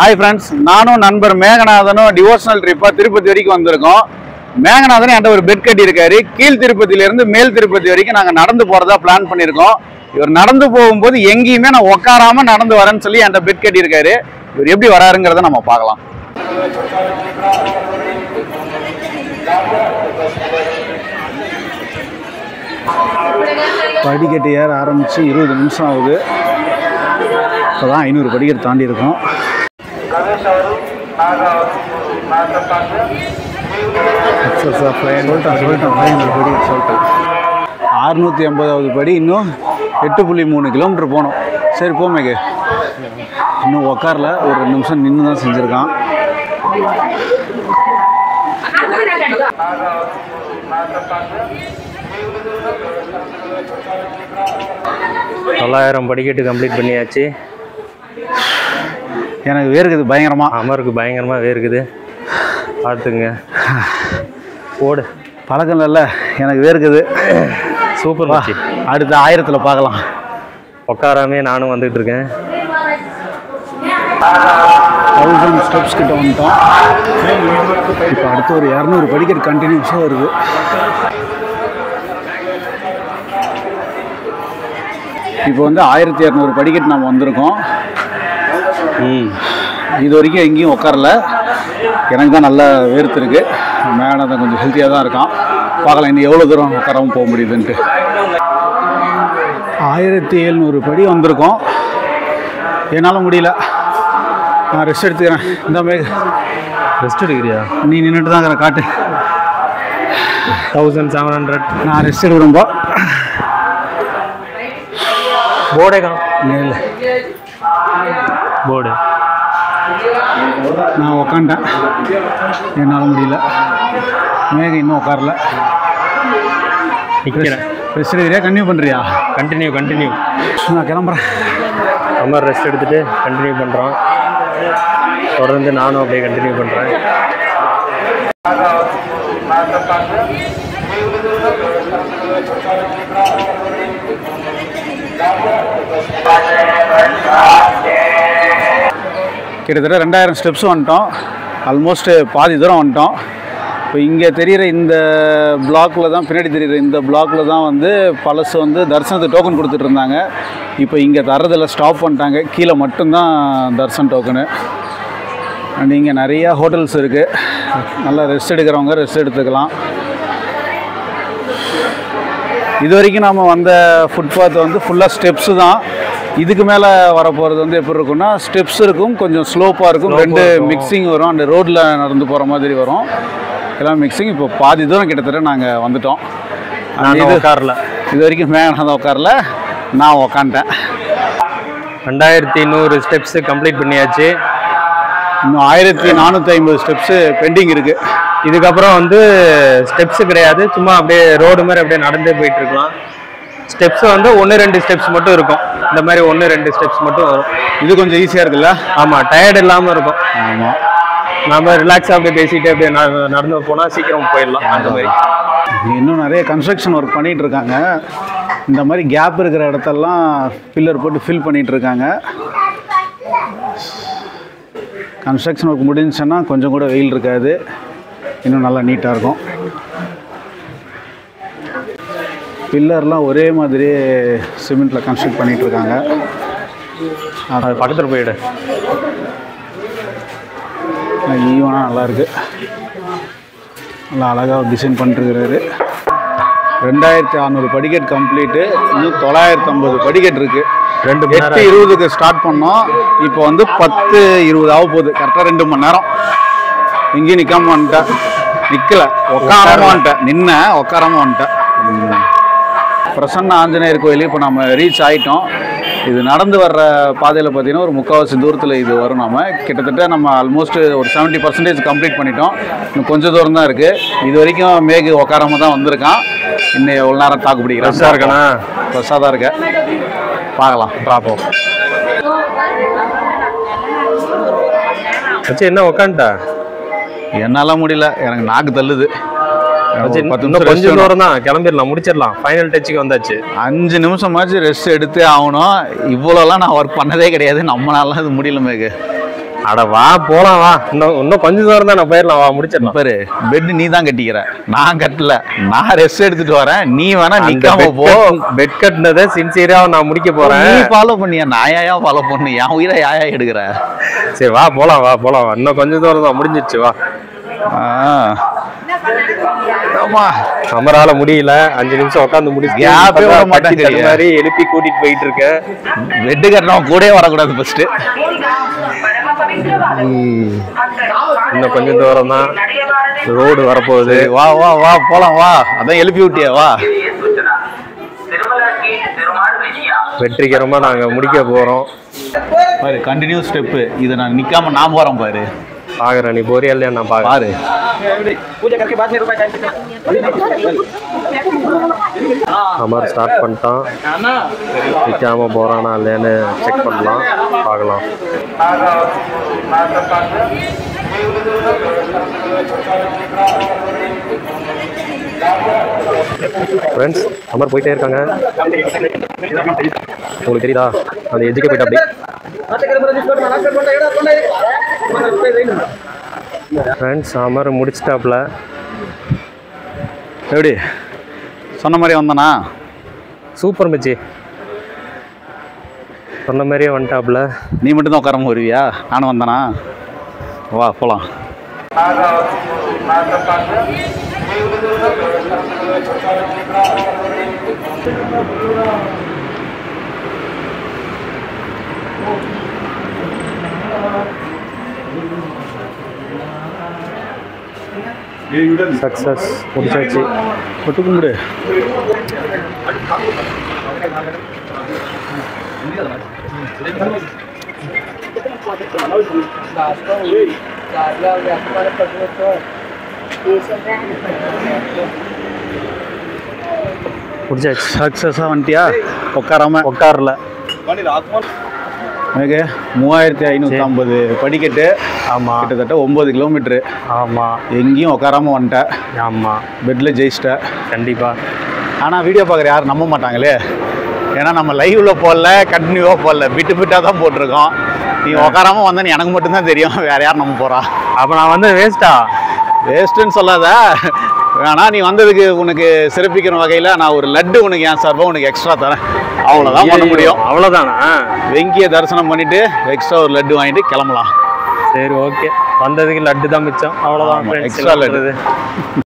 Hi friends நானும் நண்பர் மேகநாதனும் devotional ட்ரிப்பா Tirupati வரைக்கும் வந்திருக்கோம் மேகநாதன் என்கிட்ட ஒரு பெட் கட்டி இருக்காரு கீழ் திருப்பதியில இருந்து மேல் திருப்பதி வரைக்கும் நாங்க நடந்து போறதா பிளான் பண்ணியிருக்கோம் இவர் நடந்து போகும்போது எங்கேயுமே நான் உட்காராம நடந்து வரேன்னு சொல்லி என்கிட்ட பெட் கட்டி இருக்காரு இவர் எப்படி வராருங்கிறத நம்ம பார்க்கலாம் படிக்கட்டு ஏற ஆரம்பிச்சு இருபது நிமிஷம் ஆகுது இப்போதான் ஐநூறு படிக்கட்டு தாண்டி இருக்கோம் சொல்லிட்டேன் சொல்லிட்டேன் ஐநூறு படி சொல்லிட்டேன் அறுநூற்றி ஐம்பதாவது படி இன்னும் எட்டு புள்ளி மூணு கிலோமீட்டர் போகணும் சரி போமேக்கு இன்னும் உக்காரல ஒரு ரெண்டு நிமிஷம் நின்று தான் செஞ்சுருக்கான் தொள்ளாயிரம் படிக்கட்டு கம்ப்ளீட் பண்ணியாச்சு எனக்கு வேர்க்குது பயங்கரமா அமருக்கு பயங்கரமாக வேர்க்குது பார்த்துங்க போடு பழக்கம் இல்லைல்ல எனக்கு வேர்க்குது சூப்பர் வா மச்சி அடுத்த ஆயிரத்தில் பார்க்கலாம் உட்காராமே நானும் வந்துட்டு இருக்கேன் தௌசண்ட் ஸ்டெப்ஸ் கிட்ட வந்துட்டோம் இப்போ அடுத்து ஒரு இரநூறு படிக்கட்டு கண்டினியூஸாக வருது இப்போ வந்து ஆயிரத்தி இரநூறு படிக்கட்டு நம்ம வந்திருக்கோம் ம் இது வரைக்கும் எங்கேயும் உட்காரல எனக்கு தான் நல்லா வேர்த்துருக்கு மேடம் கொஞ்சம் ஹெல்த்தியாக தான் இருக்கான் பார்க்கலாம் இன்னும் எவ்வளோ தூரம் உட்காராம போக முடியுதுன்ட்டு ஆயிரத்தி எழுநூறு படி வந்திருக்கோம் என்னால் முடியல நான் ரெஸ்ட் எடுத்துக்கிறேன் இந்த மேக ரெஸ்ட் எடுக்கிறியா நீ நின்றுட்டு தான் இருக்கிற காட்டு தௌசண்ட் செவன் ஹண்ட்ரட் நான் ரெஸ்ட் எடுக்கிறோம்போ போர்டே காணும் இல்லை இல்லை போர்டு நான் உக்காண்டேன் என்னால் முடியல மேகம் இன்னும் உட்காரல நிற்கிறேன் ரெஸ்ட் எடுக்கிறியா கன்டினியூ பண்ணுறியா கண்டினியூ கண்டினியூ நான் கிளம்புறேன் அமர் ரெஸ்ட் எடுத்துட்டு கண்டினியூ பண்ணுறோம் தொடர்ந்து நானும் அப்படியே கண்டினியூ பண்ணுறேன் கிட்டத்தட்ட ரெண்டாயிரம் ஸ்டெப்ஸ் வந்துட்டோம் ஆல்மோஸ்ட் பாதி தூரம் வந்துட்டோம் இப்போ இங்கே தெரிகிற இந்த பிளாக்கில் தான் பின்னாடி தெரிகிற இந்த பிளாக்கில் தான் வந்து பழசு வந்து தரிசனத்துக்கு டோக்கன் கொடுத்துட்டு இருந்தாங்க இப்போ இங்கே தரதில் ஸ்டாப் பண்ணிட்டாங்க கீழே மட்டும்தான் தரிசன டோக்கனு அண்ட் இங்கே நிறையா ஹோட்டல்ஸ் இருக்குது நல்லா ரெஸ்ட் எடுக்கிறவங்க ரெஸ்ட் எடுத்துக்கலாம் இது வரைக்கும் நாம் வந்த ஃபுட்பாத் வந்து ஃபுல்லாக ஸ்டெப்ஸு தான் இதுக்கு மேலே வரப்போகிறது வந்து எப்படி இருக்கும்னா ஸ்டெப்ஸ் இருக்கும் கொஞ்சம் ஸ்லோப்பாக இருக்கும் ரெண்டு மிக்சிங் வரும் அந்த ரோட்டில் நடந்து போகிற மாதிரி வரும் எல்லாம் மிக்சிங் இப்போ பாதி தூரம் கிட்டத்தட்ட நாங்கள் வந்துட்டோம் And நானும் இது உட்காரல இது வரைக்கும் மேலே தான் உட்காரல நான் உக்காந்துட்டேன் ரெண்டாயிரத்தி நூறு ஸ்டெப்ஸு கம்ப்ளீட் பண்ணியாச்சு இன்னும் ஆயிரத்தி நானூற்றி ஐம்பது ஸ்டெப்ஸு பெண்டிங் இருக்குது இதுக்கப்புறம் வந்து ஸ்டெப்ஸ் கிடையாது சும்மா அப்படியே ரோடு மாதிரி அப்படியே நடந்தே போயிட்டு இருக்கலாம் ஸ்டெப்ஸ் வந்து ஒன்று ரெண்டு ஸ்டெப்ஸ் மட்டும் இருக்கும் இந்த மாதிரி ஒன்று ரெண்டு ஸ்டெப்ஸ் மட்டும் வரும் இது கொஞ்சம் ஈஸியாக இருக்குல்ல ஆமாம் டயர்ட் இல்லாமல் இருக்கும் ஆமாம் நாம ரிலாக்ஸாக அப்படியே பேசிட்டு அப்படியே நட- நடந்து போனால் சீக்கிரம் போயிடலாம் அந்த மாதிரி இன்னும் நிறைய கன்ஸ்ட்ரக்ஷன் ஒர்க் பண்ணிட்டு இருக்காங்க இந்த மாதிரி கேப் இருக்கிற இடத்தெல்லாம் பில்லர் போட்டு ஃபில் பண்ணிட்டு இருக்காங்க கன்ஸ்ட்ரக்ஷன் ஒர்க் முடிஞ்சுச்சுன்னா கொஞ்சம் கூட வெயில் இருக்காது இன்னும் நல்லா நீட்டாக இருக்கும் பில்லர்லாம் ஒரே மாதிரி சிமெண்ட்டில் கன்ஸ்ட்ரக்ட் பண்ணிட்டு இருக்காங்க அது பக்கத்தில் போயிடு ஈவனாக நல்லா இருக்கு நல்லா அழகாக டிசைன் பண்ணிருக்கிறாரு ரெண்டாயிரத்தி அறநூறு படிக்கட் கம்ப்ளீட்டு இன்னும் தொள்ளாயிரத்தி ஐம்பது படிக்கட் இருக்கு ரெண்டு மணி எட்டு நேரம் இருபதுக்கு ஸ்டார்ட் பண்ணோம் இப்போ வந்து பத்து இருபது ஆக போகுது கரெக்டாக ரெண்டு மணி நேரம் எங்கேயும் நிற்காம வந்துட்டேன் நிற்கல உட்காராம வந்துட்டேன் நின்ன உட்காராம வந்துட்டேன் ம். பிரசன்ன ஆஞ்சநேயர் கோயில் இப்போ நம்ம ரீச் ஆயிட்டோம் இது நடந்து வர்ற பாதையில் பார்த்தீங்கன்னா ஒரு முக்கால்வாசி தூரத்தில் இது வரும் நம்ம கிட்டத்தட்ட நம்ம ஆல்மோஸ்ட் ஒரு செவன்ட்டி பர்சன்டேஜ் கம்ப்ளீட் பண்ணிட்டோம் இன்னும் கொஞ்சம் தூரம் தான் இருக்குது இது வரைக்கும் மேகு உட்காராம தான் வந்திருக்கான் இன்னும் எவ்வளோ நேரம் தாக்கு பிடிக்கிறான் ஃப்ரெஷ்ஷாக இருக்கணா ஃப்ரெஷ்ஷாக தான் இருக்கேன் பார்க்கலாம் பார்ப்போம் வச்சு என்ன உக்காந்துட்டா என்னால் முடியல எனக்கு நாக்கு தள்ளுது எனக்கு ஒரு பத்து இன்னும் நிமிஷம் rest கொஞ்சம் வேணும். தூரம் தான் கிளம்பிடலாம் முடிச்சிடலாம் ஃபைனல் டச்சுக்கு வந்தாச்சு அஞ்சு நிமிஷமாச்சும் ரெஸ்ட் எடுத்தே ஆகணும் இவ்வளோலாம் நான் ஒர்க் பண்ணதே கிடையாது நம்மளால அது முடியல மேகு அட வா போலாம் வா இன்னும் இன்னும் கொஞ்சம் தூரம் தான் நான் போயிடலாம் வா முடிச்சிடலாம் பாரு பெட் நீ தான் கட்டிக்கிற நான் கட்டல நான் ரெஸ்ட் எடுத்துட்டு வரேன் நீ வேணா நிக்காம போ பெட் கட்டினதை சின்சியரா நான் முடிக்க நீ போறேன் ஃபாலோ பண்ணியா நான் யாயா ஃபாலோ பண்ணு என் உயிரை யாயா எடுக்கிற சரி வா போலாம் வா போலாம் வா இன்னும் கொஞ்சம் தூரம் தான் முடிஞ்சிருச்சு வா ஆ. ஆமா சமரால முடியல அஞ்சு நிமிஷம் உட்காந்து முடிச்சு Gap ஏ விட இப்பதான் மாட்டேங்கிறியே. தட்டி மாதிரி எழுப்பி கூட்டிட்டு போயிட்டு இருக்கேன் பெட்டு கட்டினவன் கூடயே வரக்கூடாது ஃபர்ஸ்ட் இன்னும் கொஞ்சம் தூரம் தான் ரோடு வரப்போகுது வா வா வா போலாம் வா அதான் எழுப்பி விட்டியா வா வெற்றிகரமா நாங்க முடிக்க போறோம் பாரு கண்டினியூ ஸ்டெப்பு இதை நான் நிக்காம நான் போறேன் பாரு பாக்குறேன் நீ போறியா இல்லையா நான் பாக்குறேன் பாரு அமர் ஸ்டார்ட் பண்ணிட்டான் நிற்காம போறானா இல்லையான்னு செக் பண்ணலாம் பார்க்கலாம் ஃப்ரெண்ட்ஸ் அமர் போயிட்டே இருக்காங்க உங்களுக்கு தெரியுதா அந்த எஜுக்கு போயிட்டு அப்படி ஃப்ரெண்ட்ஸ் அமர் முடிச்சிட்டாப்ல எப்படி சொன்ன மாதிரி வந்தானா சூப்பர் மச்சி சொன்ன மாதிரியே வந்துட்டாப்ல நீ மட்டும் தான் உட்காராம வருவியா நானும் வந்தானா வா போலாம் சக்ஸஸ் முடிச்சாச்சு கொட்டு கும்பிடு முடிச்சாச்சு சக்ஸஸாக வந்துட்டியா உட்காராம உட்காரல எனக்கு மூவாயிரத்தி ஐநூற்றி ஐம்பது படிக்கட்டு ஆமா கிட்டத்தட்ட ஒம்பது கிலோமீட்ரு ஆமா எங்கேயும் உட்காராம வந்துட்டேன் ஆமா பெட்டில் ஜெயிச்சிட்டேன் கண்டிப்பா ஆனால் வீடியோ பார்க்குற யாரும் நம்ப மாட்டாங்களே ஏன்னா நம்ம லைவ்ல போடல கண்டினியூவாக போடல விட்டு விட்டாக தான் போட்டிருக்கோம் நீ உட்காராம வந்தேன்னு எனக்கு மட்டும்தான் தெரியும் வேற யார் நம்ப போறா அப்ப நான் வந்து வேஸ்டா வேஸ்ட்டுன்னு சொல்லாத வேணா நீ வந்ததுக்கு உனக்கு சிறப்பிக்கிற வகையில் நான் ஒரு லட்டு உனக்கு என் சார்பாக உனக்கு எக்ஸ்ட்ரா தரேன் அவ்வளோதான் பண்ண முடியும் அவ்வளவுதானா வெங்கியை தரிசனம் பண்ணிட்டு எக்ஸ்ட்ரா ஒரு லட்டு வாங்கிட்டு கிளம்பலாம் சரி ஓகே வந்ததுக்கு லட்டு தான் மிச்சம் அவ்வளவுதான் ஆமா, friends. extra லட்டு. பண்றது.